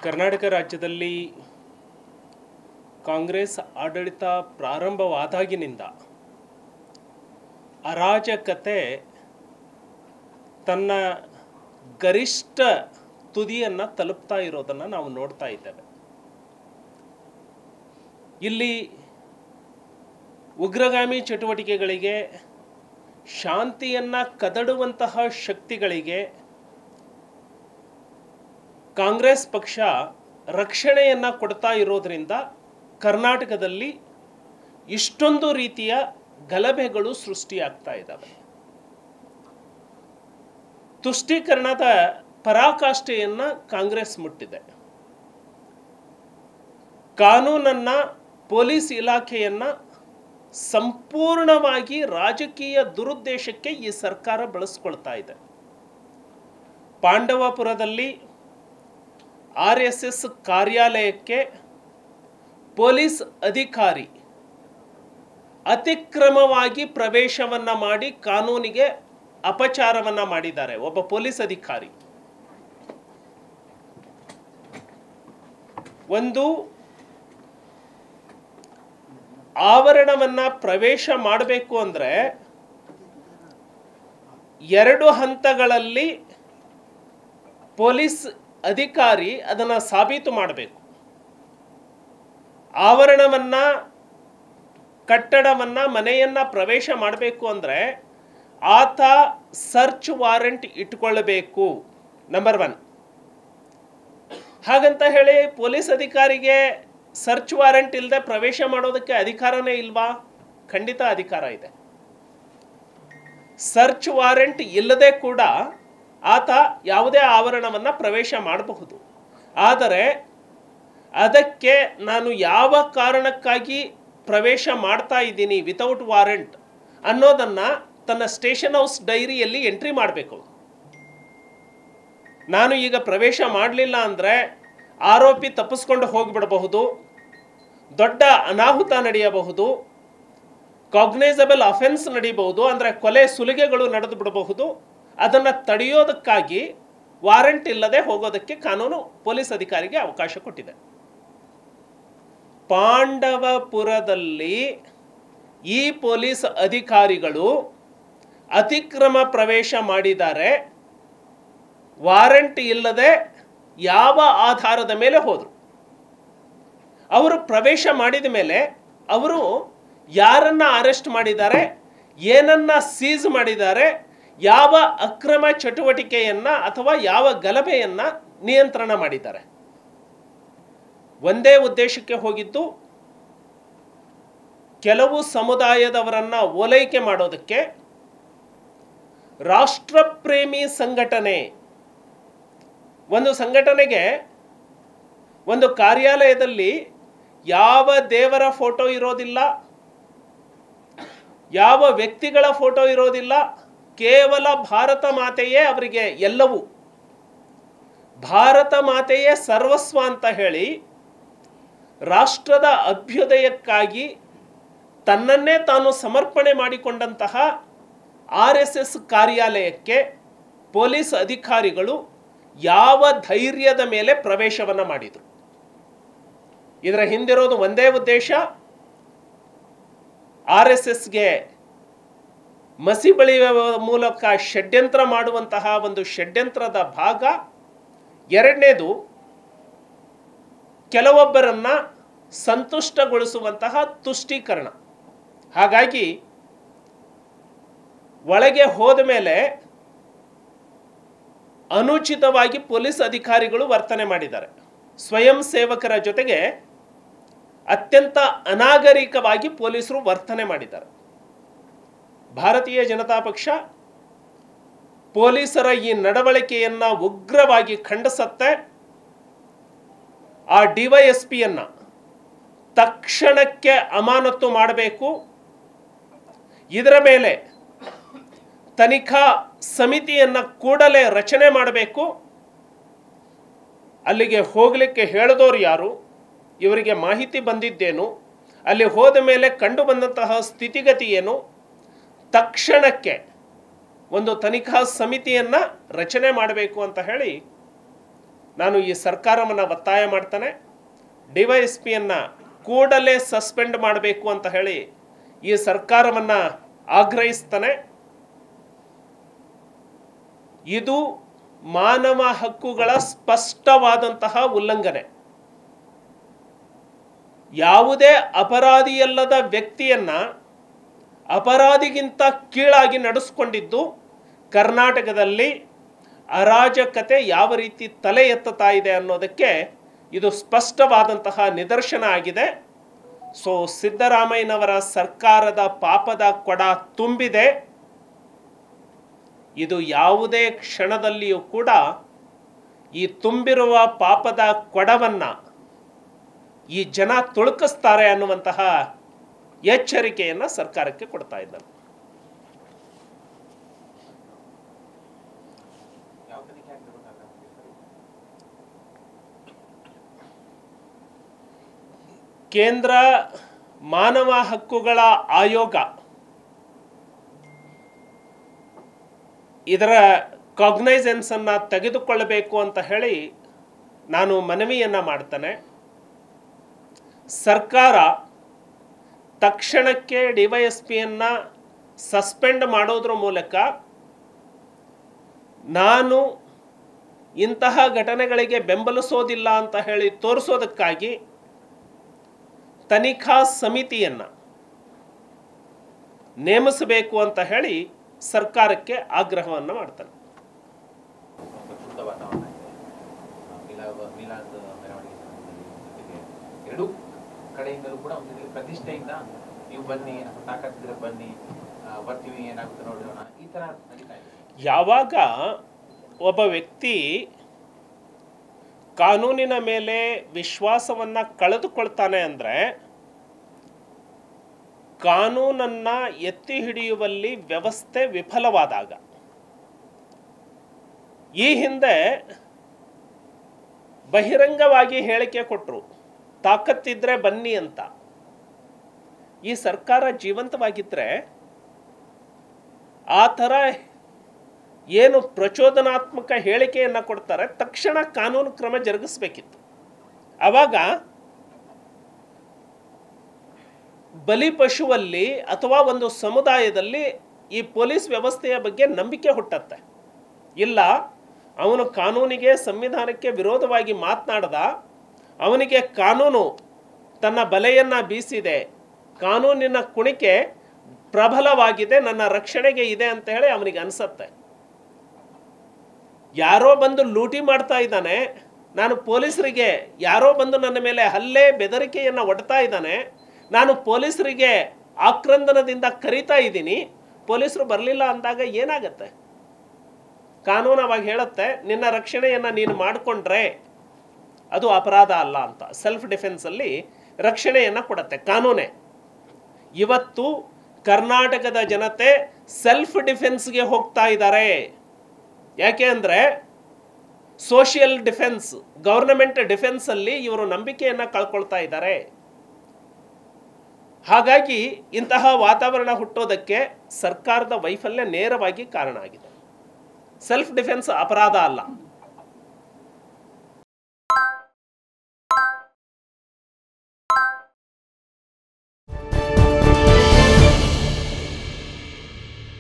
ಕರ್ನಾಟಕ ರಾಜ್ಯದಲ್ಲಿ ಕಾಂಗ್ರೆಸ್ ಆಡಳಿತ ಪ್ರಾರಂಭವಾದಾಗಿನಿಂದ ಅರಾಜಕತೆ ತನ್ನ ಗರಿಷ್ಠ ತುದಿಯನ್ನು ತಲುಪ್ತಾ ಇರೋದನ್ನು ನಾವು ನೋಡ್ತಾ ಇದ್ದೇವೆ ಇಲ್ಲಿ ಉಗ್ರಗಾಮಿ ಚಟುವಟಿಕೆಗಳಿಗೆ ಶಾಂತಿಯನ್ನು ಕದಡುವಂತಹ ಶಕ್ತಿಗಳಿಗೆ ಕಾಂಗ್ರೆಸ್ ಪಕ್ಷ ರಕ್ಷಣೆಯನ್ನು ಕೊಡ್ತಾ ಇರೋದ್ರಿಂದ ಕರ್ನಾಟಕದಲ್ಲಿ ಇಷ್ಟೊಂದು ರೀತಿಯ ಗಲಭೆಗಳು ಸೃಷ್ಟಿಯಾಗ್ತಾ ಇದ್ದಾವೆ ತುಷ್ಟೀಕರಣದ ಪರಾಕಾಷ್ಠೆಯನ್ನು ಕಾಂಗ್ರೆಸ್ ಮುಟ್ಟಿದೆ ಕಾನೂನನ್ನ ಪೊಲೀಸ್ ಇಲಾಖೆಯನ್ನ ಸಂಪೂರ್ಣವಾಗಿ ರಾಜಕೀಯ ದುರುದ್ದೇಶಕ್ಕೆ ಈ ಸರ್ಕಾರ ಬಳಸ್ಕೊಳ್ತಾ ಇದೆ ಪಾಂಡವಪುರದಲ್ಲಿ ಆರ್ ಎಸ್ ಎಸ್ ಕಾರ್ಯಾಲಯಕ್ಕೆ ಪೊಲೀಸ್ ಅಧಿಕಾರಿ ಅತಿಕ್ರಮವಾಗಿ ಪ್ರವೇಶವನ್ನ ಮಾಡಿ ಕಾನೂನಿಗೆ ಅಪಚಾರವನ್ನ ಮಾಡಿದ್ದಾರೆ ಒಬ್ಬ ಪೊಲೀಸ್ ಅಧಿಕಾರಿ ಒಂದು ಆವರಣವನ್ನ ಪ್ರವೇಶ ಮಾಡಬೇಕು ಅಂದ್ರೆ ಎರಡು ಹಂತಗಳಲ್ಲಿ ಪೊಲೀಸ್ ಅಧಿಕಾರಿ ಅದನ್ನು ಸಾಬೀತು ಮಾಡಬೇಕು ಆವರಣವನ್ನ ಕಟ್ಟಡವನ್ನ ಮನೆಯನ್ನ ಪ್ರವೇಶ ಮಾಡಬೇಕು ಅಂದ್ರೆ ಆತ ಸರ್ಚ್ ವಾರೆಂಟ್ ಇಟ್ಕೊಳ್ಬೇಕು ನಂಬರ್ ಒನ್ ಹಾಗಂತ ಹೇಳಿ ಪೊಲೀಸ್ ಅಧಿಕಾರಿಗೆ ಸರ್ಚ್ ವಾರೆಂಟ್ ಇಲ್ಲದೆ ಪ್ರವೇಶ ಮಾಡೋದಕ್ಕೆ ಅಧಿಕಾರನೇ ಇಲ್ವಾ ಖಂಡಿತ ಅಧಿಕಾರ ಇದೆ ಸರ್ಚ್ ವಾರೆಂಟ್ ಇಲ್ಲದೆ ಕೂಡ ಆತ ಯಾವುದೇ ಆವರಣವನ್ನು ಪ್ರವೇಶ ಮಾಡಬಹುದು ಆದರೆ ಅದಕ್ಕೆ ನಾನು ಯಾವ ಕಾರಣಕ್ಕಾಗಿ ಪ್ರವೇಶ ಮಾಡ್ತಾ ಇದ್ದೀನಿ ವಿತೌಟ್ ವಾರೆಂಟ್ ಅನ್ನೋದನ್ನು ತನ್ನ ಸ್ಟೇಷನ್ ಹೌಸ್ ಡೈರಿಯಲ್ಲಿ ಎಂಟ್ರಿ ಮಾಡಬೇಕು ನಾನು ಈಗ ಪ್ರವೇಶ ಮಾಡಲಿಲ್ಲ ಅಂದರೆ ಆರೋಪಿ ತಪ್ಪಿಸ್ಕೊಂಡು ಹೋಗಿಬಿಡಬಹುದು ದೊಡ್ಡ ಅನಾಹುತ ನಡೆಯಬಹುದು ಕಾಗ್ನೈಸಬಲ್ ಅಫೆನ್ಸ್ ನಡೀಬಹುದು ಅಂದರೆ ಕೊಲೆ ಸುಲಿಗೆಗಳು ನಡೆದು ಬಿಡಬಹುದು ಅದನ್ನು ತಡೆಯೋದಕ್ಕಾಗಿ ವಾರೆಂಟ್ ಇಲ್ಲದೆ ಹೋಗೋದಕ್ಕೆ ಕಾನೂನು ಪೊಲೀಸ್ ಅಧಿಕಾರಿಗೆ ಅವಕಾಶ ಕೊಟ್ಟಿದೆ ಪಾಂಡವಪುರದಲ್ಲಿ ಈ ಪೊಲೀಸ್ ಅಧಿಕಾರಿಗಳು ಅತಿಕ್ರಮ ಪ್ರವೇಶ ಮಾಡಿದ್ದಾರೆ ವಾರೆಂಟ್ ಇಲ್ಲದೆ ಯಾವ ಆಧಾರದ ಮೇಲೆ ಹೋದರು ಅವರು ಪ್ರವೇಶ ಮಾಡಿದ ಮೇಲೆ ಅವರು ಯಾರನ್ನ ಅರೆಸ್ಟ್ ಮಾಡಿದ್ದಾರೆ ಏನನ್ನ ಸೀಸ್ ಮಾಡಿದ್ದಾರೆ ಯಾವ ಅಕ್ರಮ ಚಟುವಟಿಕೆಯನ್ನ ಅಥವಾ ಯಾವ ಗಲಭೆಯನ್ನ ನಿಯಂತ್ರಣ ಮಾಡಿದ್ದಾರೆ ಒಂದೇ ಉದ್ದೇಶಕ್ಕೆ ಹೋಗಿದ್ದು ಕೆಲವು ಸಮುದಾಯದವರನ್ನ ಓಲೈಕೆ ಮಾಡೋದಕ್ಕೆ ರಾಷ್ಟ್ರಪ್ರೇಮಿ ಸಂಘಟನೆ ಒಂದು ಸಂಘಟನೆಗೆ ಒಂದು ಕಾರ್ಯಾಲಯದಲ್ಲಿ ಯಾವ ದೇವರ ಫೋಟೋ ಇರೋದಿಲ್ಲ ಯಾವ ವ್ಯಕ್ತಿಗಳ ಫೋಟೋ ಇರೋದಿಲ್ಲ ಕೇವಲ ಭಾರತ ಮಾತೆಯೇ ಅವರಿಗೆ ಎಲ್ಲವೂ ಭಾರತ ಮಾತೆಯೇ ಸರ್ವಸ್ವ ಅಂತ ಹೇಳಿ ರಾಷ್ಟ್ರದ ಅಭ್ಯುದಯಕ್ಕಾಗಿ ತನ್ನನ್ನೇ ತಾನು ಸಮರ್ಪಣೆ ಮಾಡಿಕೊಂಡಂತಹ ಆರ್ ಎಸ್ ಎಸ್ ಕಾರ್ಯಾಲಯಕ್ಕೆ ಪೊಲೀಸ್ ಅಧಿಕಾರಿಗಳು ಯಾವ ಧೈರ್ಯದ ಮೇಲೆ ಪ್ರವೇಶವನ್ನು ಮಾಡಿದರು ಇದರ ಹಿಂದಿರೋದು ಒಂದೇ ಉದ್ದೇಶ ಆರ್ ಎಸ್ ಎಸ್ಗೆ ಮಸಿ ಬಳಿಯುವ ಮೂಲಕ ಷಡ್ಯಂತ್ರ ಮಾಡುವಂತಹ ಒಂದು ಷಡ್ಯಂತ್ರದ ಭಾಗ ಎರಡನೇದು ಕೆಲವೊಬ್ಬರನ್ನ ಸಂತುಷ್ಟಗೊಳಿಸುವಂತಹ ತುಷ್ಟೀಕರಣ ಹಾಗಾಗಿ ಒಳಗೆ ಹೋದ ಮೇಲೆ ಅನುಚಿತವಾಗಿ ಪೊಲೀಸ್ ಅಧಿಕಾರಿಗಳು ವರ್ತನೆ ಮಾಡಿದ್ದಾರೆ ಸ್ವಯಂ ಸೇವಕರ ಜೊತೆಗೆ ಅತ್ಯಂತ ಅನಾಗರಿಕವಾಗಿ ಪೊಲೀಸರು ವರ್ತನೆ ಮಾಡಿದ್ದಾರೆ ಭಾರತೀಯ ಜನತಾ ಪಕ್ಷ ಪೊಲೀಸರ ಈ ನಡವಳಿಕೆಯನ್ನ ಉಗ್ರವಾಗಿ ಖಂಡಿಸತ್ತೆ ಆ ಡಿವೈಎಸ್ಪಿಯನ್ನ ತಕ್ಷಣಕ್ಕೆ ಅಮಾನತು ಮಾಡಬೇಕು ಇದರ ಮೇಲೆ ತನಿಖಾ ಸಮಿತಿಯನ್ನ ಕೂಡಲೇ ರಚನೆ ಮಾಡಬೇಕು ಅಲ್ಲಿಗೆ ಹೋಗಲಿಕ್ಕೆ ಹೇಳಿದವರು ಯಾರು ಇವರಿಗೆ ಮಾಹಿತಿ ಬಂದಿದ್ದೇನು ಅಲ್ಲಿ ಹೋದ ಮೇಲೆ ಕಂಡು ಬಂದಂತಹ ಸ್ಥಿತಿಗತಿ ಏನು ತಕ್ಷಣಕ್ಕೆ ಒಂದು ತನಿಖಾ ಸಮಿತಿಯನ್ನು ರಚನೆ ಮಾಡಬೇಕು ಅಂತ ಹೇಳಿ ನಾನು ಈ ಸರ್ಕಾರವನ್ನು ಒತ್ತಾಯ ಮಾಡ್ತಾನೆ ಡಿ ವೈ ಎಸ್ ಪಿಯನ್ನು ಕೂಡಲೇ ಸಸ್ಪೆಂಡ್ ಮಾಡಬೇಕು ಅಂತ ಹೇಳಿ ಈ ಸರ್ಕಾರವನ್ನು ಆಗ್ರಹಿಸ್ತಾನೆ ಇದು ಮಾನವ ಹಕ್ಕುಗಳ ಸ್ಪಷ್ಟವಾದಂತಹ ಉಲ್ಲಂಘನೆ ಯಾವುದೇ ಅಪರಾಧಿಯಲ್ಲದ ವ್ಯಕ್ತಿಯನ್ನ ಅಪರಾಧಿಗಿಂತ ಕೀಳಾಗಿ ನಡೆಸ್ಕೊಂಡಿದ್ದು ಕರ್ನಾಟಕದಲ್ಲಿ ಅರಾಜಕತೆ ಯಾವ ರೀತಿ ತಲೆ ಎತ್ತುತ್ತಾ ಇದೆ ಅನ್ನೋದಕ್ಕೆ ಇದು ಸ್ಪಷ್ಟವಾದಂತಹ ನಿದರ್ಶನ ಆಗಿದೆ ಸೊ ಸಿದ್ದರಾಮಯ್ಯನವರ ಸರ್ಕಾರದ ಪಾಪದ ಕೊಡ ತುಂಬಿದೆ ಇದು ಯಾವುದೇ ಕ್ಷಣದಲ್ಲಿಯೂ ಕೂಡ ಈ ತುಂಬಿರುವ ಪಾಪದ ಕೊಡವನ್ನ ಈ ಜನ ತುಳುಕಿಸ್ತಾರೆ ಅನ್ನುವಂತಹ ಎಚ್ಚರಿಕೆಯನ್ನು ಸರ್ಕಾರಕ್ಕೆ ಕೊಡ್ತಾ ಇದ್ದಾರೆ ಯಾವ ತನಿಖೆ ಆಗಿರ್ಬೇಕಾಗುತ್ತೆ ಕೇಂದ್ರ ಮಾನವ ಹಕ್ಕುಗಳ ಆಯೋಗ ಇದರ ಕಾಗ್ನೈಸೆನ್ಸ್ ಅನ್ನ ತೆಗೆದುಕೊಳ್ಳಬೇಕು ಅಂತ ಹೇಳಿ ನಾನು ಮನವಿಯನ್ನ ಮಾಡ್ತೇನೆ ಸರ್ಕಾರ ತಕ್ಷಣಕ್ಕೆ ಡಿ ವೈ ಎಸ್ ಪಿಯನ್ನು ಸಸ್ಪೆಂಡ್ ಮಾಡೋದ್ರ ಮೂಲಕ ನಾನು ಇಂತಹ ಘಟನೆಗಳಿಗೆ ಬೆಂಬಲಿಸೋದಿಲ್ಲ ಅಂತ ಹೇಳಿ ತೋರಿಸೋದಕ್ಕಾಗಿ ತನಿಖಾ ಸಮಿತಿಯನ್ನು ನೇಮಿಸಬೇಕು ಅಂತ ಹೇಳಿ ಸರ್ಕಾರಕ್ಕೆ ಆಗ್ರಹವನ್ನು ಮಾಡ್ತಾನೆ ಪ್ರಕ್ಷುಬ್ಧ ವಾತಾವರಣ ಇದೆ ಆ, ಮಿಲಾದ್ ಮಿಲಾದ್ ಮೆರವಣಿಗೆ ಸಂದರ್ಭದಲ್ಲಿ ಜೊತೆಗೆ ಎರಡೂ ಕಡೆಯಿಂದಲೂ ಕೂಡ ಒಂದು ರೀತಿಯಲ್ಲಿ ಪ್ರತಿಷ್ಠೆಯಿಂದ ನೀವು ಬನ್ನಿ ಅಥವಾ ತಾಕತ್ತಿದ್ರೆ ಬನ್ನಿ ಆ, ಬರ್ತೀವಿ ಏನಾಗುತ್ತೆ ನೋಡೋಣ ಈ ತರ ನಡೀತಾ ಇದೆ ಯಾವಾಗ ಒಬ್ಬ ವ್ಯಕ್ತಿ ಕಾನೂನಿನ ಮೇಲೆ ವಿಶ್ವಾಸವನ್ನು ಕಳೆದುಕೊಳ್ತಾನೆ ಅಂದರೆ ಕಾನೂನನ್ನ ಎತ್ತಿ ಹಿಡಿಯುವಲ್ಲಿ ವ್ಯವಸ್ಥೆ ವಿಫಲವಾದಾಗ ಈ ಹಿಂದೆ ಬಹಿರಂಗವಾಗಿ ಹೇಳಿಕೆ ಕೊಟ್ಟರು ತಾಕತ್ತಿದ್ರೆ ಬನ್ನಿ ಅಂತ ಈ ಸರ್ಕಾರ ಜೀವಂತವಾಗಿದ್ದರೆ ಆ ಥರ ಏನು ಪ್ರಚೋದನಾತ್ಮಕ ಹೇಳಿಕೆಯನ್ನು ಕೊಡ್ತಾರೆ ತಕ್ಷಣ ಕಾನೂನು ಕ್ರಮ ಜರುಗಿಸ್ಬೇಕಿತ್ತು ಆವಾಗ ಬಲಿಪಶುವಲ್ಲಿ ಅಥವಾ ಒಂದು ಸಮುದಾಯದಲ್ಲಿ ಈ ಪೊಲೀಸ್ ವ್ಯವಸ್ಥೆಯ ಬಗ್ಗೆ ನಂಬಿಕೆ ಹುಟ್ಟತ್ತೆ ಇಲ್ಲ ಅವನು ಕಾನೂನಿಗೆ ಸಂವಿಧಾನಕ್ಕೆ ವಿರೋಧವಾಗಿ ಮಾತನಾಡ್ದ ಅವನಿಗೆ ಕಾನೂನು ತನ್ನ ಬಲೆಯನ್ನು ಬೀಸಿದೆ ಕಾನೂನಿನ ಕುಣಿಕೆ ಪ್ರಬಲವಾಗಿದೆ ನನ್ನ ರಕ್ಷಣೆಗೆ ಇದೆ ಅಂತ ಹೇಳಿ ಅವನಿಗೆ ಅನಿಸತ್ತೆ ಯಾರೋ ಬಂದು ಲೂಟಿ ಮಾಡ್ತಾ ಇದ್ದಾನೆ ನಾನು ಪೊಲೀಸರಿಗೆ ಯಾರೋ ಬಂದು ನನ್ನ ಮೇಲೆ ಹಲ್ಲೆ ಬೆದರಿಕೆಯನ್ನು ಒಡ್ತಾ ಇದ್ದಾನೆ ನಾನು ಪೊಲೀಸರಿಗೆ ಆಕ್ರಂದನದಿಂದ ಕರಿತಾ ಇದ್ದೀನಿ ಪೊಲೀಸರು ಬರಲಿಲ್ಲ ಅಂದಾಗ ಏನಾಗತ್ತೆ ಕಾನೂನು ಅವಾಗ ಹೇಳುತ್ತೆ ನಿನ್ನ ರಕ್ಷಣೆಯನ್ನು ನೀನು ಮಾಡಿಕೊಂಡ್ರೆ ಅದು ಅಪರಾಧ ಅಲ್ಲ ಅಂತ ಸೆಲ್ಫ್ ಡಿಫೆನ್ಸಲ್ಲಿ ರಕ್ಷಣೆಯನ್ನು ಕೊಡುತ್ತೆ ಕಾನೂನೇ ಇವತ್ತು ಕರ್ನಾಟಕದ ಜನತೆ ಸೆಲ್ಫ್ ಡಿಫೆನ್ಸ್ಗೆ ಹೋಗ್ತಾ ಇದ್ದಾರೆ ಯಾಕೆ ಅಂದರೆ ಸೋಷಿಯಲ್ ಡಿಫೆನ್ಸ್ ಗವರ್ನಮೆಂಟ್ ಡಿಫೆನ್ಸಲ್ಲಿ ಇವರು ನಂಬಿಕೆಯನ್ನು ಕಳ್ಕೊಳ್ತಾ ಇದ್ದಾರೆ ಹಾಗಾಗಿ ಇಂತಹ ವಾತಾವರಣ ಹುಟ್ಟೋದಕ್ಕೆ ಸರ್ಕಾರದ ವೈಫಲ್ಯ ನೇರವಾಗಿ ಕಾರಣ ಆಗಿದೆ ಸೆಲ್ಫ್ ಡಿಫೆನ್ಸ್ ಅಪರಾಧ ಅಲ್ಲ